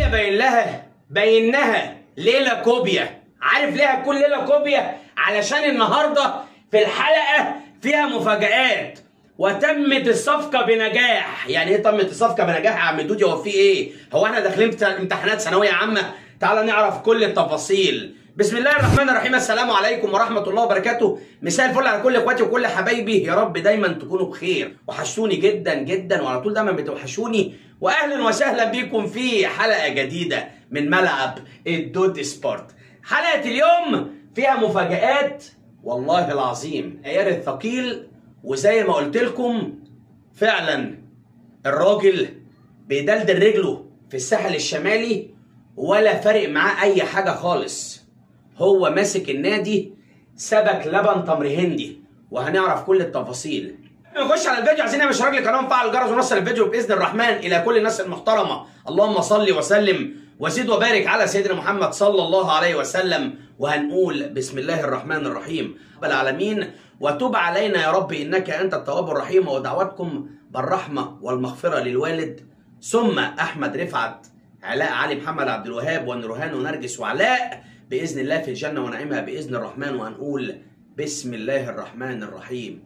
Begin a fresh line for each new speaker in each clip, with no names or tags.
الدنيا باين لها باينها ليله كوبيا عارف ليه هتكون ليله كوبيا علشان النهارده في الحلقه فيها مفاجآت وتمت الصفقة بنجاح يعني ايه تمت الصفقة بنجاح يا عم دودي هو في ايه هو احنا داخلين بتا- امتحانات ثانوية عامة تعال نعرف كل التفاصيل بسم الله الرحمن الرحيم السلام عليكم ورحمة الله وبركاته مساء الفل على كل اخواتي وكل حبايبي يا رب دايما تكونوا بخير وحشتوني جدا جدا وعلى طول دايما بتوحشوني واهلا وسهلا بيكم في حلقة جديدة من ملعب الدود سبورت حلقة اليوم فيها مفاجآت والله العظيم عيار الثقيل وزي ما قلت لكم فعلا الراجل بيدلدل رجله في الساحل الشمالي ولا فارق معاه اي حاجه خالص هو ماسك النادي سبك لبن تمر هندي وهنعرف كل التفاصيل نخش على الفيديو عايزين نعمل اشتراك للقناه ونفعل الجرس ونوصل الفيديو باذن الرحمن الى كل الناس المحترمه اللهم صل وسلم وزد وبارك على سيدنا محمد صلى الله عليه وسلم وهنقول بسم الله الرحمن الرحيم رب العالمين وتب علينا يا رب انك انت التواب الرحيم ودعوتكم بالرحمه والمغفره للوالد ثم احمد رفعت علاء علي محمد عبد الوهاب ونورهان ونرجس وعلاء باذن الله في الجنه ونعيمها باذن الرحمن وهنقول بسم الله الرحمن الرحيم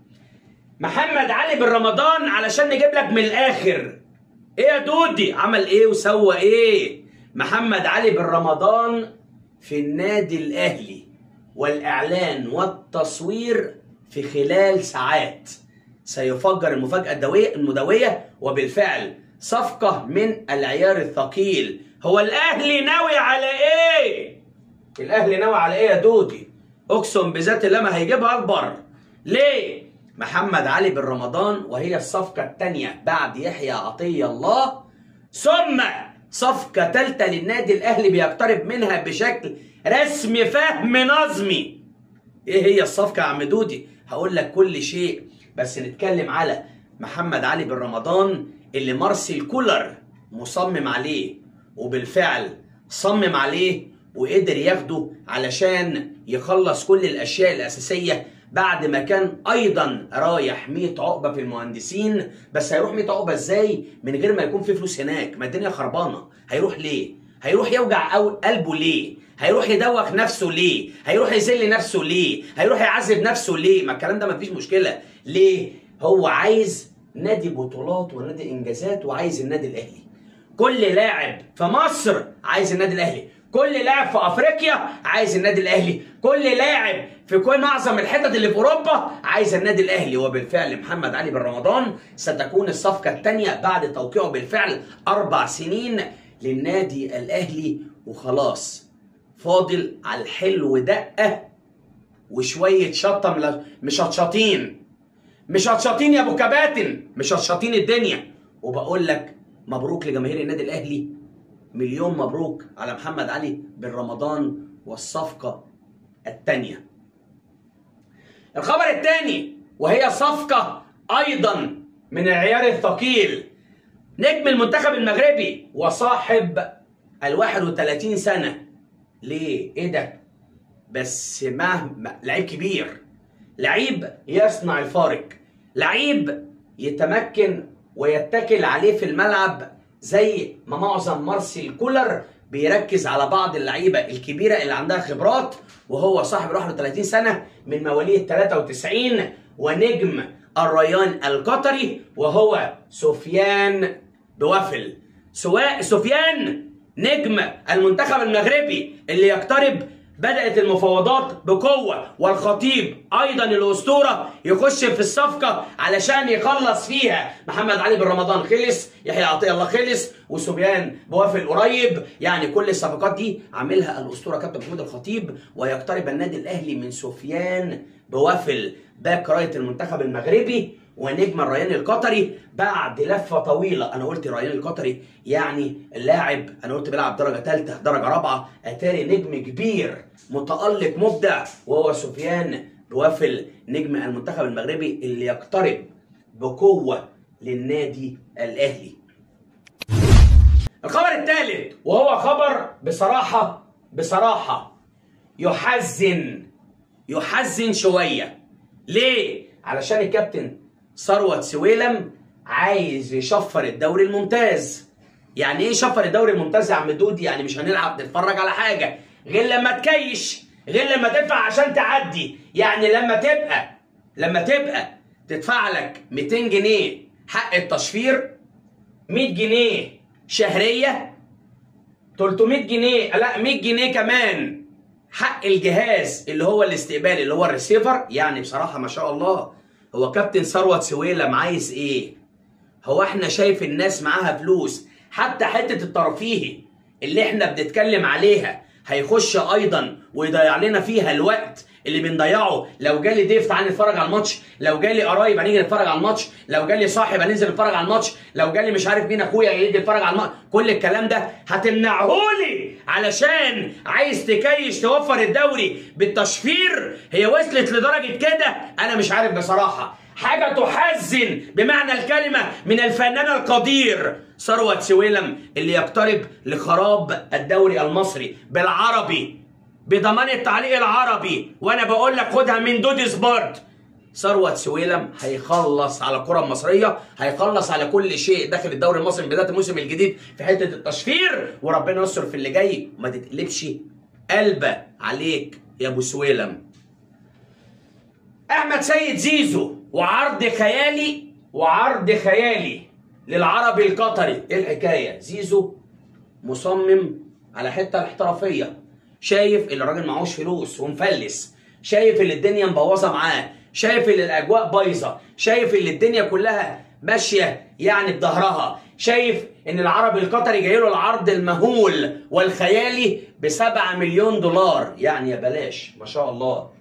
محمد علي بن رمضان علشان نجيب لك من الاخر ايه يا دودي عمل ايه وسوى ايه محمد علي بن رمضان في النادي الاهلي والاعلان والتصوير في خلال ساعات سيفجر المفاجاه الدويه المدويه وبالفعل صفقه من العيار الثقيل هو الاهلي ناوي على ايه الاهلي ناوي على ايه يا دودي اقسم بذات الله ما هيجيبها اكبر ليه محمد علي بن رمضان وهي الصفقة الثانية بعد يحيى عطية الله ثم صفقة ثالثة للنادي الأهلي بيقترب منها بشكل رسمي فهم نظمي ايه هي الصفقة يا عم دودي هقول لك كل شيء بس نتكلم على محمد علي بن رمضان اللي مارسيل كولر مصمم عليه وبالفعل صمم عليه وقدر ياخده علشان يخلص كل الاشياء الاساسيه بعد ما كان ايضا رايح 100 عقبه في المهندسين بس هيروح 100 عقبه ازاي من غير ما يكون في فلوس هناك ما الدنيا خربانه هيروح ليه هيروح يوجع أو قلبه ليه هيروح يدوخ نفسه ليه هيروح يذل نفسه ليه هيروح يعذب نفسه ليه ما الكلام ده ما فيش مشكله ليه هو عايز نادي بطولات ونادي انجازات وعايز النادي الاهلي كل لاعب في مصر عايز النادي الاهلي كل لاعب في افريقيا عايز النادي الاهلي كل لاعب في كل معظم الحتت اللي في اوروبا عايز النادي الاهلي وبالفعل محمد علي بن رمضان ستكون الصفقه الثانيه بعد توقيعه بالفعل اربع سنين للنادي الاهلي وخلاص فاضل على الحلو دقه وشويه شطه ملا- مش هتشاطين مش هتشاطين يا ابو كباتن مش هتشاطين الدنيا وبقول لك مبروك لجماهير النادي الاهلي مليون مبروك على محمد علي بن رمضان والصفقه الثانيه الخبر الثاني وهي صفقه ايضا من العيار الثقيل نجم المنتخب المغربي وصاحب ال 31 سنه ليه ايه ده بس مهما لعيب كبير لعيب يصنع الفارق لعيب يتمكن ويتكل عليه في الملعب زي ما معظم مارسيل كولر بيركز على بعض اللعيبه الكبيره اللي عندها خبرات وهو صاحب 31 سنه من مواليد 93 ونجم الريان القطري وهو سفيان بوافل سواء سفيان نجم المنتخب المغربي اللي يقترب بدأت المفاوضات بقوة والخطيب أيضا الأسطورة يخش في الصفقة علشان يخلص فيها محمد علي بن رمضان خلص يحيى عطية الله خلص وسفيان بوافل قريب يعني كل الصفقات دي عاملها الأسطورة كابتن محمود الخطيب ويقترب النادي الأهلي من سفيان بوافل باك رايت المنتخب المغربي ونجم الريان القطري بعد لفه طويله انا قلت الريان القطري يعني اللاعب انا قلت بيلعب درجه ثالثه درجه رابعه اتاري نجم كبير متالق مبدع وهو سفيان بوافل نجم المنتخب المغربي اللي يقترب بقوه للنادي الاهلي الخبر الثالث وهو خبر بصراحه بصراحه يحزن يحزن شويه ليه علشان الكابتن ثروت سويلم عايز يشفر الدوري الممتاز يعني ايه شفر الدوري الممتاز يا عم دودي يعني مش هنلعب نتفرج على حاجه غير لما تكيش غير لما تدفع عشان تعدي يعني لما تبقى لما تبقى تدفع لك 200 جنيه حق التشفير 100 جنيه شهريه 300 جنيه لا 100 جنيه كمان حق الجهاز اللي هو الاستقبال اللي هو الريسيفر يعني بصراحه ما شاء الله هو كابتن ثروت سويلم عايز ايه هو احنا شايف الناس معاها فلوس حتى حته الترفيهي اللي احنا بنتكلم عليها هيخش ايضا ويضيع لنا فيها الوقت اللي بنضيعه لو جالي ضيف تعالى نتفرج على الماتش لو جالي قرايب هنيجي نتفرج على الماتش لو جالي صاحب هننزل نتفرج على الماتش لو جالي مش عارف مين اخويا يجي يتفرج على الماتش كل الكلام ده هتمنعهولي علشان عايز تكيش توفر الدوري بالتشفير هي وصلت لدرجه كده انا مش عارف بصراحه حاجه تحزن بمعنى الكلمه من الفنان القدير ثروت سويلم اللي يقترب لخراب الدوري المصري بالعربي بضمان التعليق العربي وانا بقول لك خدها من دودي سبورت ثروت سويلم هيخلص على الكره المصريه هيخلص على كل شيء داخل الدوري المصري من بدايه الموسم الجديد في حته التشفير وربنا يستر في اللي جاي وما تتقلبش قلبه عليك يا ابو سويلم احمد سيد زيزو وعرض خيالي وعرض خيالي للعربي القطري ايه الحكايه زيزو مصمم على حته الاحترافيه شايف ان الراجل معهوش فلوس ومفلس شايف ان الدنيا مبوظه معاه شايف ان الاجواء بايظه شايف ان الدنيا كلها ماشيه يعني بظهرها شايف ان العربي القطري جاي له العرض المهول والخيالي ب 7 مليون دولار يعني يا بلاش ما شاء الله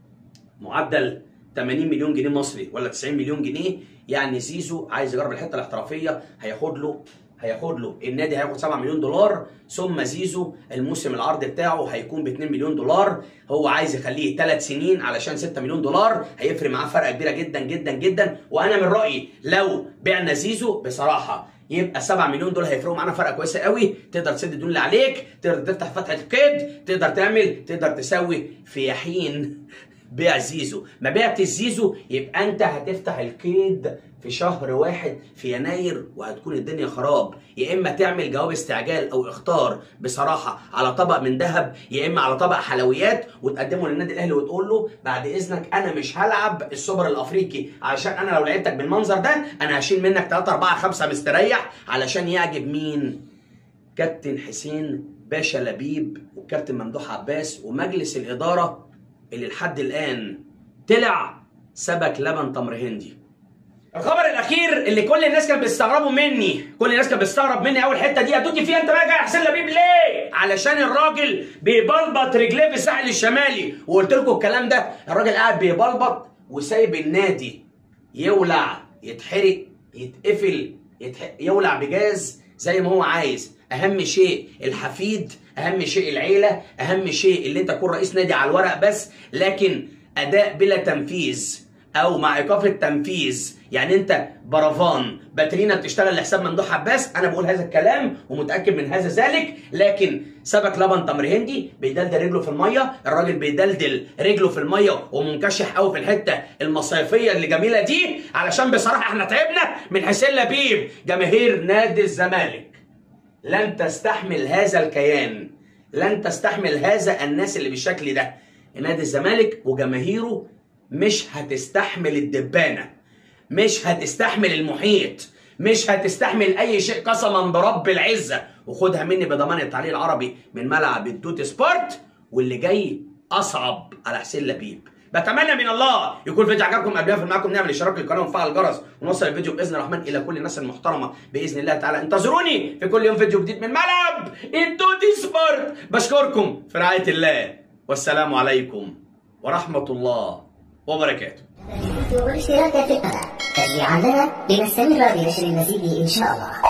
معدل 80 مليون جنيه مصري ولا 90 مليون جنيه يعني زيزو عايز يجرب الحته الاحترافيه هياخد له هياخد له النادي هياخد 7 مليون دولار ثم زيزو الموسم العرض بتاعه هيكون ب 2 مليون دولار هو عايز يخليه 3 سنين علشان 6 مليون دولار هيفرق معاه فرقه كبيره جدا جدا جدا وانا من رايي لو بعنا زيزو بصراحه يبقى 7 مليون دول هيفرقوا معانا فرقه كويسه قوي تقدر تسد الديون اللي عليك تقدر تفتح فتحه قيد تقدر تعمل تقدر تسوي في حين بيع زيزو ما بعت الزيزو يبقى انت هتفتح القيد في شهر واحد في يناير وهتكون الدنيا خراب يا اما تعمل جواب استعجال او اختار بصراحه على طبق من ذهب يا اما على طبق حلويات وتقدمه للنادي الاهلي وتقول له بعد اذنك انا مش هلعب السوبر الافريقي علشان انا لو لعبتك بالمنظر ده انا هشيل منك 3 4 5 مستريح علشان يعجب مين كابتن حسين باشا لبيب وكابتن ممدوح عباس ومجلس الاداره اللي لحد الان طلع سبك لبن تمر هندي الخبر الاخير اللي كل الناس كانت بيستغربوا مني كل الناس كانت بتستغرب مني اول حته دي هتودي فيها انت بقى جاي حسين لبيب ليه علشان الراجل بيبلبط رجليه في الساحل الشمالي وقلت لكم الكلام ده الراجل قاعد بيبلبط وسايب النادي يولع يتحرق يتقفل يتح... يولع بجاز زي ما هو عايز اهم شيء الحفيد اهم شيء العيله اهم شيء اللي انت تكون رئيس نادي على الورق بس لكن اداء بلا تنفيذ او مع ايقاف التنفيذ يعني انت برافان باترينا بتشتغل لحساب ممدوح عباس انا بقول هذا الكلام ومتاكد من هذا ذلك لكن سبك لبن تمر هندي بيدلدل رجله في الميه الراجل بيدلدل رجله في الميه ومنكشح قوي في الحته المصيفيه اللي جميله دي علشان بصراحه احنا تعبنا من حسين لبيب جماهير نادي الزمالك لن تستحمل هذا الكيان لن تستحمل هذا الناس اللي بالشكل ده نادي الزمالك وجماهيره مش هتستحمل الدبانه مش هتستحمل المحيط مش هتستحمل اي شيء قسما برب العزه وخدها مني بضمان التعليق العربي من ملعب التوت سبورت واللي جاي اصعب على حسين لبيب بتمنى من الله يكون فيديو عجبكم قبل ما اقفل معاكم نعمل اشتراك للقناه ونفعل الجرس ونوصل الفيديو باذن الرحمن الى كل الناس المحترمه باذن الله تعالى انتظروني في كل يوم فيديو جديد من ملعب التوتي سبورت بشكركم في رعايه الله والسلام عليكم ورحمه الله وبركاته
والاشتراك في القناة تشجيعا لنا لنستمر بنشر المزيد إن شاء الله